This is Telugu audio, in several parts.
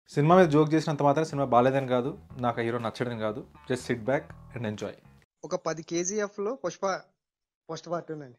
సినిమా మీద జోక్ చేసినంత మాత్రం సినిమా బాగాలేదని కాదు నాకు ఆ హీరో నచ్చడం కాదు just sit back and enjoy ఒక పది కేజీఎఫ్ లో పుష్ప ఫస్ట్ పార్ట్ అండి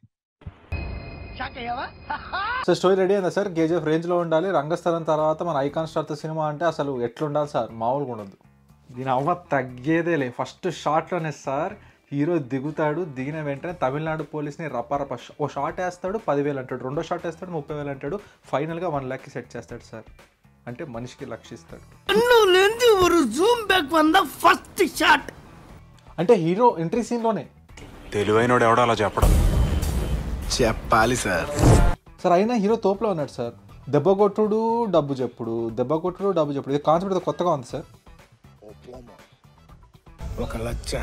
సో స్టోరీ రెడీ అయిందా సార్ కేజీఎఫ్ రేంజ్లో ఉండాలి రంగస్థలం తర్వాత మన ఐకాన్ స్టార్తో సినిమా అంటే అసలు ఎట్లుండాలి సార్ మామూలుగా ఉండదు దీని అవ్వ తగ్గేదేలే ఫస్ట్ షాట్లోనే సార్ హీరో దిగుతాడు దిగిన వెంటనే తమిళనాడు పోలీస్ని రపారప ఓ షాట్ వేస్తాడు పదివేలు అంటాడు రెండో షాట్ వేస్తాడు ముప్పై వేలు అంటాడు ఫైనల్గా వన్ ల్యాక్కి సెట్ చేస్తాడు సార్ అంటే మనిషికి లక్షిస్తాడు கண்ணுலேருந்து ஒரு ஜூம் பேக் வந்த ஃபர்ஸ்ட் ஷாட் అంటే హీరో ఎంట్రీ సీన్లోనే తెలివైనోడు ఎవడో అలా చెప్పడం చెప్పాలి సార్ సార్ అయినా హీరో తోపులో ఉన్నాడు సార్ దెబ్బ కొట్టుడు డబ్బు చెప్పుడు దెబ్బ కొట్టుడు డబ్బు చెప్పుడు ఇది కాన్సెప్ట్ ఏదో కొత్తగా ఉంది సార్ ఒక లచ్చ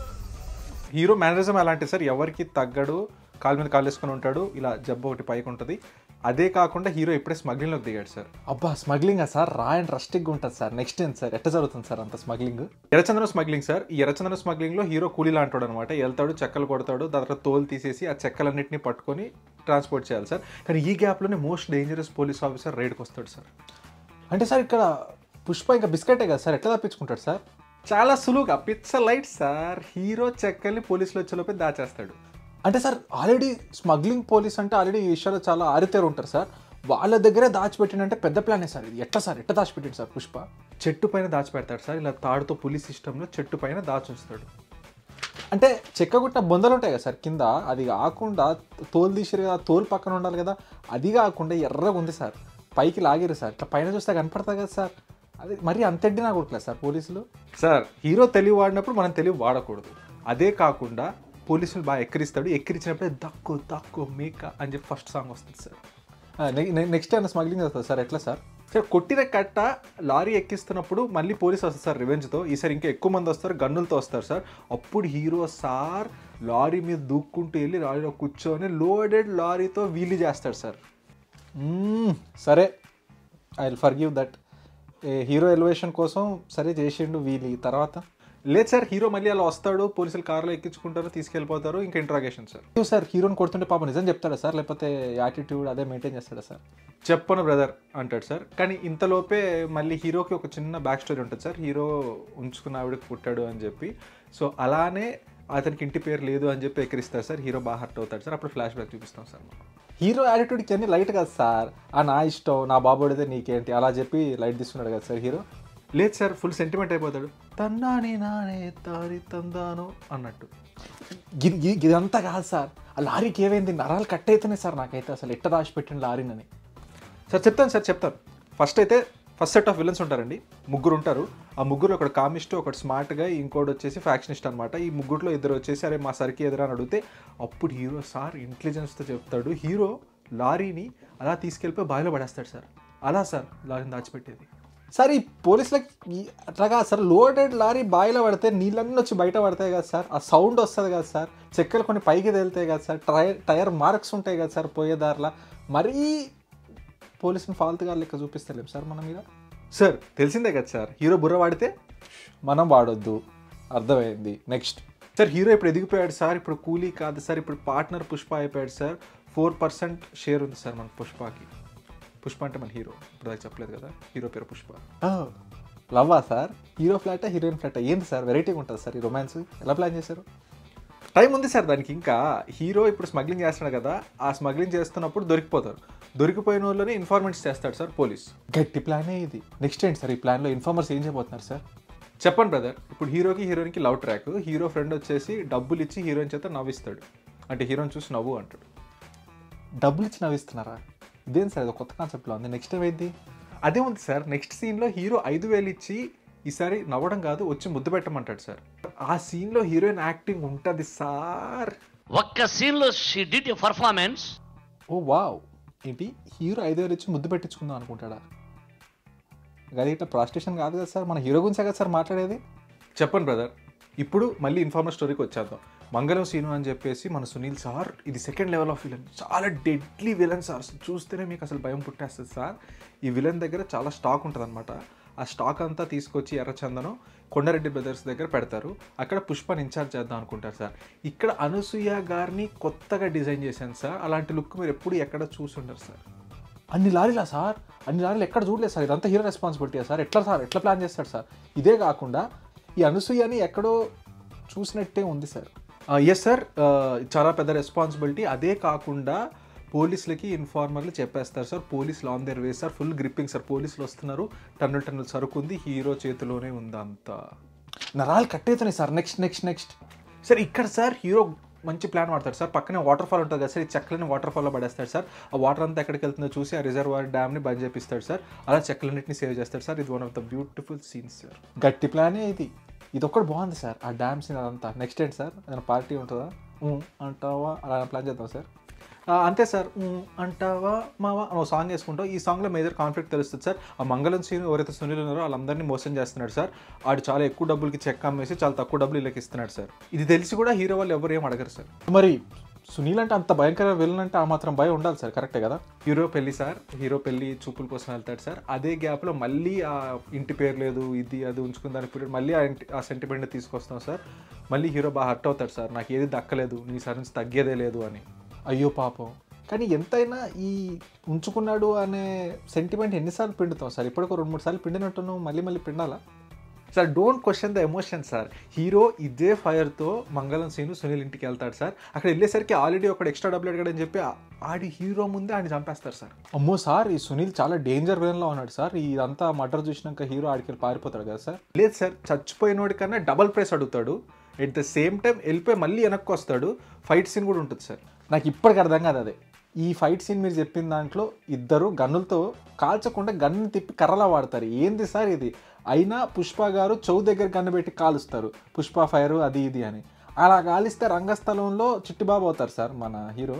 హీరో మేనరిజం అలాంటి సార్ ఎవరికి తగ్గడు కాలు మీద కాలు వేసుకొని ఉంటాడు ఇలా జబ్బ ఒకటి పైకి ఉంటుంది అదే కాకుండా హీరో ఇప్పుడే స్మగ్లింగ్లోకి దిగాడు సార్ అబ్బా స్మగ్లింగ్ సార్ రా అండ్ రస్టిక్గా ఉంటుంది సార్ నెక్స్ట్ ఏం సార్ ఎట్ట జరుగుతుంది సార్ అంత స్మగ్లింగ్ ఎర్రచందనం స్మగ్లింగ్ సార్ ఈ ఎర్రచందనం స్మగ్లింగ్లో హీరో కూలీలా అంటాడు అనమాట వెళ్తాడు చెక్కలు కొడతాడు దాని తర్వాత తోలు తీసేసి ఆ చెక్కలన్నింటినీ పట్టుకొని ట్రాన్స్పోర్ట్ చేయాలి సార్ కానీ ఈ గ్యాప్లోనే మోస్ట్ డేంజరస్ పోలీస్ ఆఫీసర్ రైడ్కి వస్తాడు సార్ అంటే సార్ ఇక్కడ పుష్ప ఇంకా బిస్కెటే కదా సార్ ఎట్లా తప్పించుకుంటాడు సార్ చాలా సులువుగా పిచ్చ లైట్ సార్ హీరో చెక్కల్ని పోలీసులు వచ్చేలోపే దాచేస్తాడు అంటే సార్ ఆల్రెడీ స్మగ్లింగ్ పోలీస్ అంటే ఆల్రెడీ ఈ విషయాలు చాలా ఆరితేరు ఉంటారు సార్ వాళ్ళ దగ్గరే దాచిపెట్టినంటే పెద్ద ప్లానే సార్ ఇది ఎట్లా సార్ ఎట్లా దాచిపెట్టాడు సార్ పుష్ప చెట్టు పైన దాచిపెడతాడు సార్ ఇలా తాడుతో పులి సిస్టంలో చెట్టు పైన దాచుంచుతాడు అంటే చెక్కగుట్టిన బొందలు ఉంటాయి కదా సార్ కింద అది కాకుండా తోలు తీసిరు కదా తోలు పక్కన ఉండాలి కదా అది కాకుండా ఎర్రగా ఉంది సార్ పైకి లాగిరు సార్ ఇట్లా పైన చూస్తే కనపడతాయి కదా సార్ అది మరీ అంతెడ్డి నాకు కొడుకులేదు సార్ పోలీసులు సార్ హీరో తెలివి వాడినప్పుడు మనం తెలివి వాడకూడదు అదే కాకుండా పోలీసులు బాగా ఎక్కిరిస్తాడు ఎక్కిరించినప్పుడే దక్కు దక్కు మేక అని చెప్పి ఫస్ట్ సాంగ్ వస్తుంది సార్ నెక్స్ట్ ఏమైనా స్మగ్లింగ్ చేస్తుంది సార్ ఎట్లా సార్ సార్ కొట్టిన కట్ట లారీ ఎక్కిస్తున్నప్పుడు మళ్ళీ పోలీస్ వస్తారు సార్ రివెంజ్తో ఈసారి ఇంకా ఎక్కువ మంది వస్తారు గన్నులతో వస్తారు సార్ అప్పుడు హీరో సార్ లారీ మీద దూక్కుంటూ వెళ్ళి లారీలో కూర్చొని లోడెడ్ లారీతో వీలు చేస్తాడు సార్ మ్మ్, సరే I will for give that hero elevation కోసం సరే చేసిండు వీలి తర్వాత లేదు సార్ హీరో మళ్ళీ అలా వస్తాడు పోలీసులు కార్లో ఎక్కించుకుంటారు తీసుకెళ్ళిపోతారు ఇంకా ఇంట్రాగేషన్ సార్ సార్ హీరోని కొడుతుంటే పాప నిజం చెప్తాడా సార్ లేకపోతే యాటిట్యూడ్ అదే మెయింటైన్ చేస్తాడా సార్ చెప్పను బ్రదర్ అంటాడు సార్ కానీ ఇంతలోపే మళ్ళీ హీరోకి ఒక చిన్న బ్యాక్ స్టోరీ ఉంటుంది సార్ హీరో ఉంచుకున్న ఆవిడకి పుట్టాడు అని చెప్పి సో అలానే అతనికి ఇంటి పేరు లేదు అని చెప్పి ఎక్కిరిస్తారు సార్ హీరో బాగా హర్ట్ అవుతాడు సార్ అప్పుడు ఫ్లాష్ బ్యాక్ చూపిస్తాం సార్ హీరో యాటిట్యూడ్కి అన్ని లైట్ కదా సార్ ఆ నా ఇష్టం నా బాబోడితే నీకేంటి అలా చెప్పి లైట్ తీసుకున్నాడు కదా సార్ హీరో లేదు సార్ ఫుల్ సెంటిమెంట్ అయిపోతాడు తన్నాని నానే తారి తందాను అన్నట్టు గి- గి- ఇదంతా కాదు సార్ ఆ లారీకి ఏమైంది నరాలు కట్ అయితేనే సార్ నాకైతే అసలు ఎట్ట దాచి పెట్టిన లారీనని సార్ చెప్తాను సార్ చెప్తాను ఫస్ట్ అయితే ఫస్ట్ సెట్ ఆఫ్ విలన్స్ ఉంటారండి ముగ్గురు ఉంటారు ఆ ముగ్గురు ఒకటి కామిస్ట్ ఒకటి స్మార్ట్గా ఇంకోటి వచ్చేసి ఫ్యాక్షనిస్ట్ అనమాట ఈ ముగ్గురులో ఇద్దరు వచ్చేసి అరే మా సరికి ఎదురా అని అడిగితే అప్పుడు హీరో సార్ ఇంటెలిజెన్స్తో చెప్తాడు హీరో లారీని అలా తీసుకెళ్ళిపోయి బావిలో పడేస్తాడు సార్ అలా సార్ లారీని దాచిపెట్టేది సార్ ఈ పోలీసులకి ఈ- అట్లా కాదు సార్ లోడెడ్ లారీ బావిలో పడితే నీళ్ళన్నీ వచ్చి బయట పడతాయి కదా సార్ ఆ సౌండ్ వస్తుంది కదా సార్ చెక్కలు కొన్ని పైకి తేలుతాయి కదా సార్ టైర్ టైర్ మార్క్స్ ఉంటాయి కదా సార్ పోయే దారిలో మరీ పోలీసుని ఫాల్తుగా లెక్క చూపిస్తలేం సార్ మన మీద సార్ తెలిసిందే కదా సార్ హీరో బుర్ర వాడితే మనం వాడొద్దు అర్థమైంది నెక్స్ట్ సార్ హీరో ఇప్పుడు ఎదిగిపోయాడు సార్ ఇప్పుడు కూలీ కాదు సార్ ఇప్పుడు పార్ట్నర్ పుష్ప అయిపోయాడు సార్ ఫోర్ పర్సెంట్ షేర్ ఉంది సార్ మన పుష్పకి పుష్ప అంటే మన హీరో ఇప్పుడు దాకా చెప్పలేదు కదా హీరో పేరు పుష్ప లవ్వా సార్ హీరో ఫ్లాటా హీరోయిన్ ఫ్లాటా ఏంటి సార్ వెరైటీగా ఉంటుంది సార్ ఈ రొమాన్స్ ఎలా ప్లాన్ చేశారు టైం ఉంది సార్ దానికి ఇంకా హీరో ఇప్పుడు స్మగ్లింగ్ చేస్తున్నాడు కదా ఆ స్మగ్లింగ్ చేస్తున్నప్పుడు దొరికిపోతారు దొరికిపోయిన వాళ్ళని ఇన్ఫార్మెంట్స్ చేస్తాడు సార్ పోలీస్ గట్టి ప్లానే ఇది నెక్స్ట్ ఏంటి సార్ ఈ ప్లాన్లో ఇన్ఫార్మర్స్ ఏం చేయబోతున్నారు సార్ చెప్పండి బ్రదర్ ఇప్పుడు హీరోకి హీరోయిన్కి లవ్ ట్రాక్ హీరో ఫ్రెండ్ వచ్చేసి డబ్బులు ఇచ్చి హీరోయిన్ చేత నవ్విస్తాడు అంటే హీరోని చూసి నవ్వు అంటాడు డబ్బులు ఇచ్చి నవ్విస్తున్నారా ఇదేం సార్ ఇది కొత్త కాన్సెప్ట్లో ఉంది నెక్స్ట్ ఏమైంది అదే ఉంది సార్ నెక్స్ట్ సీన్లో హీరో ఐదు వేలు ఇచ్చి ఈసారి నవ్వడం కాదు వచ్చి ముద్దు పెట్టమంటాడు సార్ ఆ సీన్లో హీరోయిన్ యాక్టింగ్ ఉంటుంది సార్ ఒక్క సీన్ లో she did performance oh wow ఏంటి హీరో ఐదు వేలు ఇచ్చి ముద్దు పెట్టించుకుందాం అనుకుంటాడా అది ఇట్లా ప్రాస్టిట్యూషన్ కాదు కదా సార్ మన హీరో గురించే కదా సార్ మాట్లాడేది చెప్పండి బ్రదర్ ఇప్పుడు మళ్ళీ ఇన్ఫార్మర్ స్టోరీకి వచ్చేద్దాం మంగళం సీను అని చెప్పేసి మన సునీల్ సార్ ఇది సెకండ్ లెవెల్ ఆఫ్ విలన్ చాలా డెడ్లీ విలన్ సార్ చూస్తేనే మీకు అసలు భయం పుట్టేస్తుంది సార్ ఈ విలన్ దగ్గర చాలా స్టాక్ ఉంటుంది ఆ స్టాక్ అంతా తీసుకొచ్చి ఎర్రచందనం కొండారెడ్డి బ్రదర్స్ దగ్గర పెడతారు అక్కడ పుష్పని ఇన్ఛార్జ్ చేద్దాం అనుకుంటారు సార్ ఇక్కడ అనసూయ గారిని కొత్తగా డిజైన్ చేశాను సార్ అలాంటి లుక్ మీరు ఎప్పుడు ఎక్కడ చూసుండరు సార్ అన్ని లారీలా సార్ అన్ని లారీలు ఎక్కడ చూడలేదు సార్ ఇదంతా హీరో రెస్పాన్సిబిలిటీ సార్ ఎట్లా సార్ ఎట్లా ప్లాన్ చేస్తాడు సార్ ఇదే కాకుండా ఈ అనసూయని ఎక్కడో చూసినట్టే ఉంది సార్ ఎస్ సార్ చాలా పెద్ద రెస్పాన్సిబిలిటీ అదే కాకుండా పోలీసులకి ఇన్ఫార్మర్లు చెప్పేస్తారు సార్ పోలీసులు on their way sir full gripping sir పోలీసులు వస్తున్నారు టన్నుల టన్నుల సరుకు ఉంది హీరో చేతిలోనే ఉంది అంతా నరాలు కట్టేతున్నాయి sir next next next sir ఇక్కడ సార్ హీరో మంచి ప్లాన్ వాడతాడు సార్ పక్కనే వాటర్ ఫాల్ ఉంటుంది కదా సార్ ఈ చెక్కలని వాటర్ ఫాల్లో పడేస్తాడు సార్ ఆ వాటర్ అంతా ఎక్కడికి వెళ్తుందో చూసి ఆ రిజర్వాయర్ డ్యామ్ని బంద్ చేపిస్తాడు సార్ అలా చెక్కలన్నింటినీ సేవ్ చేస్తాడు సార్ ఇది one of the beautiful scenes sir గట్టి ప్లానే ఇది ఇది ఒక్కటి బాగుంది సార్ ఆ డ్యామ్ సీన్ అదంతా నెక్స్ట్ ఏంటి సార్ ఏదైనా పార్టీ ఉంటుందా ఊ అంటావా అలా ప్లాన్ చేద్దాం సార్ ఆ, అంతే సార్ ఊ అంటావా మావా అని ఒక సాంగ్ చేసుకుంటాం ఈ సాంగ్లో మేజర్ కాన్ఫ్లిక్ట్ తెలుస్తుంది సార్ ఆ మంగళం సీన్ ఎవరైతే సునీల్ ఉన్నారో వాళ్ళందరినీ మోసం చేస్తున్నాడు సార్ ఆడు చాలా ఎక్కువ డబ్బులకి చెక్ అమ్మేసి చాలా తక్కువ డబ్బులు వీళ్ళకి ఇస్తున్నాడు సార్ ఇది తెలిసి కూడా హీరో వాళ్ళు ఎవరు ఏం అడగరు సార్ మరి సునీల్ అంటే అంత భయంకర విలన్ అంటే ఆ మాత్రం భయం ఉండాలి సార్ కరెక్టే కదా హీరో పెళ్లి సార్ హీరో పెళ్లి చూపుల కోసం వెళ్తాడు సార్ అదే గ్యాప్లో మళ్ళీ ఆ ఇంటి పేరు లేదు ఇది అది ఉంచుకున్న దాని పీరియడ్ మళ్ళీ ఆ ఇంటి ఆ సెంటిమెంట్ తీసుకొస్తాం సార్ మళ్ళీ హీరో బాగా హర్ట్ అవుతాడు సార్ నాకు ఏది దక్కలేదు నీ సార్ నుంచి తగ్గేదే లేదు అని అయ్యో పాపం కానీ ఎంతైనా ఈ ఉంచుకున్నాడు అనే సెంటిమెంట్ ఎన్నిసార్లు పిండుతాం సార్ ఇప్పటికో రెండు మూడు సార్లు పిండినట్టున్నావు మళ్ళీ మళ్ళీ పిండాలా sir don't question the emotion sir hero ఇదే ఫైర్తో మంగళం సీను సునీల్ ఇంటికి వెళ్తాడు సార్ అక్కడ వెళ్ళేసరికి ఆల్రెడీ ఒక ఎక్స్ట్రా డబ్బులు అడిగాడని చెప్పి ఆ- ఆడి హీరో ముందే ఆయన చంపేస్తారు సార్ అమ్మో సార్ ఈ సునీల్ చాలా డేంజర్ లో ఉన్నాడు సార్ ఇదంతా మర్డర్ చూసినాక హీరో ఆడికి వెళ్ళి పారిపోతాడు కదా సార్ లేదు సార్ చచ్చిపోయినోడి కన్నా డబల్ ప్రైస్ అడుగుతాడు ఎట్ ద సేమ్ టైం వెళ్ళిపోయి మళ్ళీ వెనక్కి వస్తాడు ఫైట్ సీన్ కూడా ఉంటుంది సార్ నాకు ఇప్పటికి అర్థం కాదు అదే ఈ ఫైట్ సీన్ మీరు చెప్పిన దాంట్లో ఇద్దరు గన్నులతో కాల్చకుండా గన్ను తిప్పి కర్రలా వాడతారు ఏంది సార్ ఇది అయినా పుష్ప గారు చౌ దగ్గర గన్ను పెట్టి కాలుస్తారు పుష్ప ఫైర్ అది ఇది అని అలా కాలిస్తే రంగస్థలంలో చిట్టిబాబు అవుతారు సార్ మన హీరో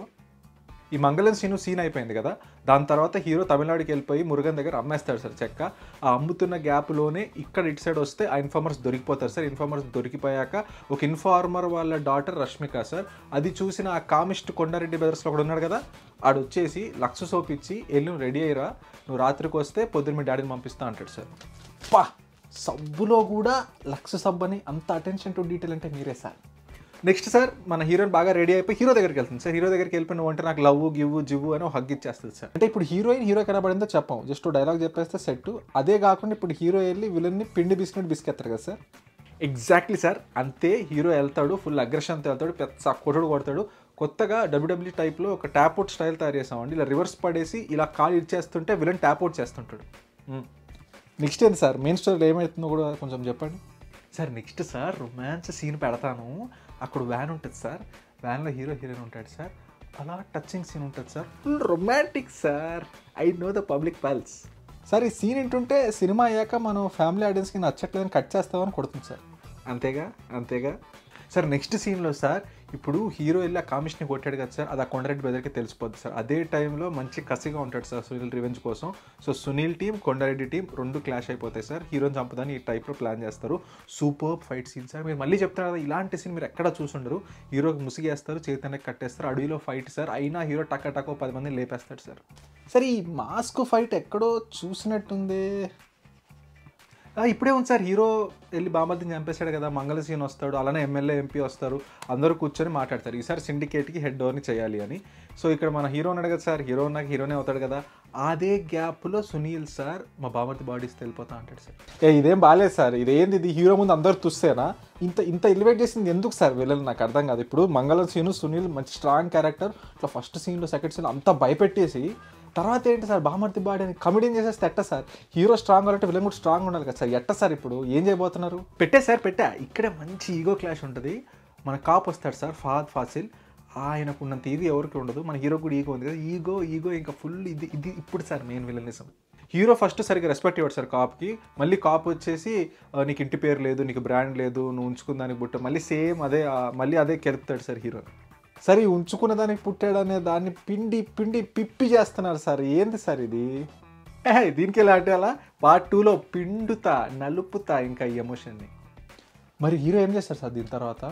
ఈ మంగళం సీను సీన్ అయిపోయింది కదా దాని తర్వాత హీరో తమిళనాడుకి వెళ్ళిపోయి మురుగన్ దగ్గర అమ్మేస్తాడు సార్ చెక్క ఆ అమ్ముతున్న గ్యాప్లోనే ఇక్కడ ఇటు సైడ్ వస్తే ఆ ఇన్ఫార్మర్స్ దొరికిపోతారు సార్ ఇన్ఫార్మర్స్ దొరికిపోయాక ఒక ఇన్ఫార్మర్ వాళ్ళ డాటర్ రష్మిక సార్ అది చూసిన ఆ కామిస్ట్ కొండారెడ్డి బ్రదర్స్లో ఒకడు ఉన్నాడు కదా ఆడు వచ్చేసి లక్ష సోప్ ఇచ్చి వెళ్ళి నువ్వు రెడీ అయ్యిరా నువ్వు రాత్రికి వస్తే పొద్దున్న మీ డాడీని పంపిస్తా అంటాడు సార్ పా సబ్బులో కూడా లక్ష సబ్బు అని అంత అటెన్షన్ టు డీటెయిల్ అంటే మీరే సార్ నెక్స్ట్ సార్ మన హీరోయిన్ బాగా రెడీ అయిపోయి హీరో దగ్గరికి వెళ్తుంది సార్ హీరో దగ్గరికి వెళ్ళిపోయిన నువ్వు అంటే నాకు లవ్ గివ్ జివ్వు అని హగ్ ఇచ్చేస్తుంది సార్ అంటే ఇప్పుడు హీరోయిన్ హీరో కనబడిందో చెప్పాం జస్ట్ డైలాగ్ చెప్పేస్తే సెట్ అదే కాకుండా ఇప్పుడు హీరో వెళ్ళి విలన్ని పిండి బిస్కెట్ బిస్కెత్తారు కదా సార్ ఎగ్జాక్ట్లీ సార్ అంతే హీరో వెళ్తాడు ఫుల్ అగ్రెషన్తో వెళ్తాడు పెద్ద కొట్టుడు కొడతాడు కొత్తగా డబ్ల్యూడబ్ల్యూ టైప్లో ఒక ట్యాప్ అవుట్ స్టైల్ తయారు చేసామండి ఇలా రివర్స్ పడేసి ఇలా కాలు ఇచ్చేస్తుంటే విలన్ ట్యాప్ అవుట్ చేస్తుంటాడు నెక్స్ట్ ఏంటి సార్ మెయిన్ స్టోరీలో ఏమవుతుందో కూడా కొంచెం చెప్పండి sir next sir romance scene పెడతాను అక్కడ వ్యాన్ ఉంటుంది సార్ వ్యాన్లో హీరో హీరోయిన్ ఉంటాడు సార్ అలా టచింగ్ సీన్ ఉంటుంది sir full romantic sir I know the public pulse sir ఈ సీన్ ఏంటంటే సినిమా అయ్యాక మనం ఫ్యామిలీ ఆడియన్స్కి నచ్చట్లేదని కట్ చేస్తామని కొడుతుంది సార్ అంతేగా అంతేగా సార్ నెక్స్ట్ సీన్లో సార్ ఇప్పుడు హీరో వెళ్ళి ఆ కామిష్ని కొట్టాడు కదా సార్ అది ఆ కొండరెడ్డి బ్రదర్కి తెలిసిపోద్ది సార్ అదే టైంలో మంచి కసిగా ఉంటాడు సార్ సునీల్ రివెంజ్ కోసం so Sunil team Kondareddy team రెండు క్లాష్ అయిపోతాయి సార్ హీరోని చంపదని ఈ టైప్లో ప్లాన్ చేస్తారు సూపర్ ఫైట్ సీన్ సార్ మీరు మళ్ళీ చెప్తారు కదా ఇలాంటి సీన్ మీరు ఎక్కడ చూసుండరు హీరోకి ముసిగేస్తారు చేతనే కట్టేస్తారు అడవిలో ఫైట్ సార్ అయినా హీరో టక్క టక్క పది మందిని లేపేస్తాడు సార్ సార్ ఈ మాస్క్ ఫైట్ ఎక్కడో చూసినట్టుంది ఆ, ఇప్పుడే ఉంది సార్ హీరో వెళ్ళి బామర్దిని చంపేశాడు కదా మంగళ సీన్ వస్తాడు అలానే ఎమ్మెల్యే ఎంపీ వస్తారు అందరూ కూర్చొని మాట్లాడతారు ఈసారి సిండికేట్కి హెడ్ ఓవర్ని చేయాలి అని సో ఇక్కడ మన హీరో ఉన్నాడు కదా సార్ హీరో నాకు హీరోనే అవుతాడు కదా అదే గ్యాప్లో సునీల్ సార్ మా బామర్ది బాడీస్ వెళ్ళిపోతా అంటాడు సార్ ఏ ఇదేం బాగాలేదు సార్ ఇదేంది ఇది హీరో ముందు అందరు చూస్తేనా ఇంత ఇంత ఎలివేట్ చేసింది ఎందుకు సార్ వెళ్ళాలి నాకు అర్థం కాదు ఇప్పుడు మంగళం సీను సునీల్ మంచి స్ట్రాంగ్ క్యారెక్టర్ ఇట్లా ఫస్ట్ సీన్లో సెకండ్ సీన్ అంతా భయపెట్టేసి తర్వాత ఏంటి సార్ బామర్తి బాడీ అని కమెడీని చేసేస్తే ఎట్ట సార్ హీరో స్ట్రాంగ్ అంటే విలన్ కూడా స్ట్రాంగ్ ఉండాలి కదా సార్ ఎట్ట సార్ ఇప్పుడు ఏం చేయబోతున్నారు పెట్టే సార్ పెట్టా ఇక్కడే మంచి ఈగో క్లాష్ ఉంటుంది మన కాప్ వస్తాడు సార్ ఫాద్ ఫాసిల్ ఆయనకు ఉన్నంత ఇది ఎవరికి ఉండదు మన హీరో కూడా ఈగో ఉంది కదా ఈగో ఈగో ఇంకా ఫుల్ ఇది ఇది ఇప్పుడు sir main villainism hero first సరిగ్గా రెస్పెక్ట్ ఇవ్వడు సార్ కాప్కి మళ్ళీ కాప్ వచ్చేసి "ఆ, నీకు ఇంటి పేరు లేదు నీకు బ్రాండ్ లేదు నువ్వు ఉంచుకున్న దానికి బుట్ట మళ్ళీ సేమ్ అదే ఆ, మళ్ళీ అదే కెలుపుతాడు సార్ హీరో సరే ఈ ఉంచుకున్న దానికి పుట్టాడనే దాన్ని పిండి పిండి పిప్పి చేస్తున్నారు సార్ ఏంది సార్ ఇది ఏహే, దీనికి ఎలా అంటే అలా పార్ట్ టూలో పిండుతా నలుపుతా ఇంకా ఈ ఎమోషన్ని మరి హీరో ఏం చేస్తారు సార్ దీని తర్వాత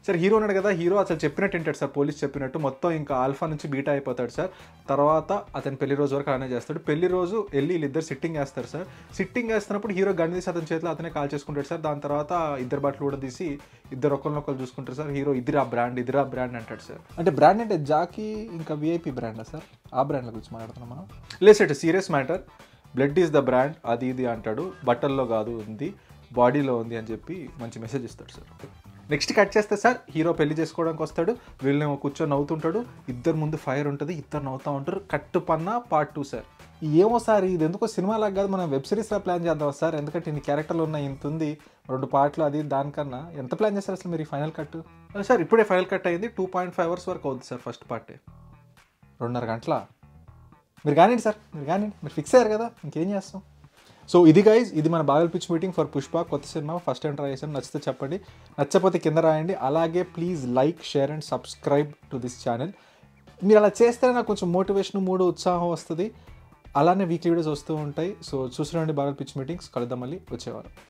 సార్ హీరో ఉన్నాడు కదా హీరో అసలు చెప్పినట్టు వింటాడు సార్ పోలీస్ చెప్పినట్టు మొత్తం ఇంకా ఆల్ఫా నుంచి బీటా అయిపోతాడు సార్ తర్వాత అతని పెళ్లి రోజు వరకు అలానే చేస్తాడు పెళ్లి రోజు వెళ్ళి వీళ్ళిద్దరు సిట్టింగ్ వేస్తారు సార్ సిట్టింగ్ వేస్తున్నప్పుడు హీరో గన్ తీసి అతని చేతిలో అతనే కాల్ చేసుకుంటాడు సార్ దాని తర్వాత ఇద్దరు బట్టలు కూడా తీసి ఇద్దరు ఒకరినొకరు చూసుకుంటారు సార్ హీరో ఇదిరా బ్రాండ్ ఇదిరా బ్రాండ్ అంటాడు సార్ అంటే బ్రాండ్ అంటే జాకీ ఇంకా విఐపి బ్రాండా సార్ ఆ బ్రాండ్ల గురించి మాట్లాడుతున్నాం మనం లేదు serious matter blood is the brand అది ఇది అంటాడు బట్టల్లో కాదు ఉంది బాడీలో ఉంది అని చెప్పి మంచి మెసేజ్ ఇస్తాడు సార్ నెక్స్ట్ కట్ చేస్తే సార్ హీరో పెళ్లి చేసుకోవడానికి వస్తాడు వీళ్ళనేమో కూర్చొని నవ్వుతుంటాడు ఇద్దరు ముందు ఫైర్ ఉంటుంది ఇద్దరు నవ్వుతూ ఉంటారు కట్టు పన్న పార్ట్ టూ సార్ ఏమో సార్ ఇది ఎందుకో సినిమా లాగా కాదు మనం వెబ్ సిరీస్లా ప్లాన్ చేద్దాం సార్ ఎందుకంటే ఇన్ని క్యారెక్టర్లు ఉన్నాయి ఇంత ఉంది రెండు పార్ట్లు అది దానికన్నా ఎంత ప్లాన్ చేస్తారు అసలు మీరు ఈ ఫైనల్ కట్ సార్ ఇప్పుడే ఫైనల్ కట్ అయింది టూ పాయింట్ ఫైవ్ అవర్స్ వరకు అవుతుంది సార్ ఫస్ట్ పార్టే రెండున్నర గంటల మీరు కానివ్వండి సార్ మీరు కానివ్వండి మీరు ఫిక్స్ అయ్యారు కదా ఇంకేం చేస్తాం సో ఇది గైజ్ ఇది మన బాగల్ పిచ్ మీటింగ్ ఫర్ పుష్ప కొత్త సినిమా ఫస్ట్ టైం ట్రై చేసాను నచ్చితే చెప్పండి నచ్చకపోతే కింద రాయండి అలాగే please like share and subscribe to this channel మీరు అలా చేస్తే నాకు కొంచెం మోటివేషన్ మూడు ఉత్సాహం వస్తుంది అలానే వీక్లీ వీడియోస్ వస్తూ ఉంటాయి సో చూసినండి బాగల్ పిచ్ మీటింగ్స్ కలుద్దాం మళ్ళీ వచ్చేవారు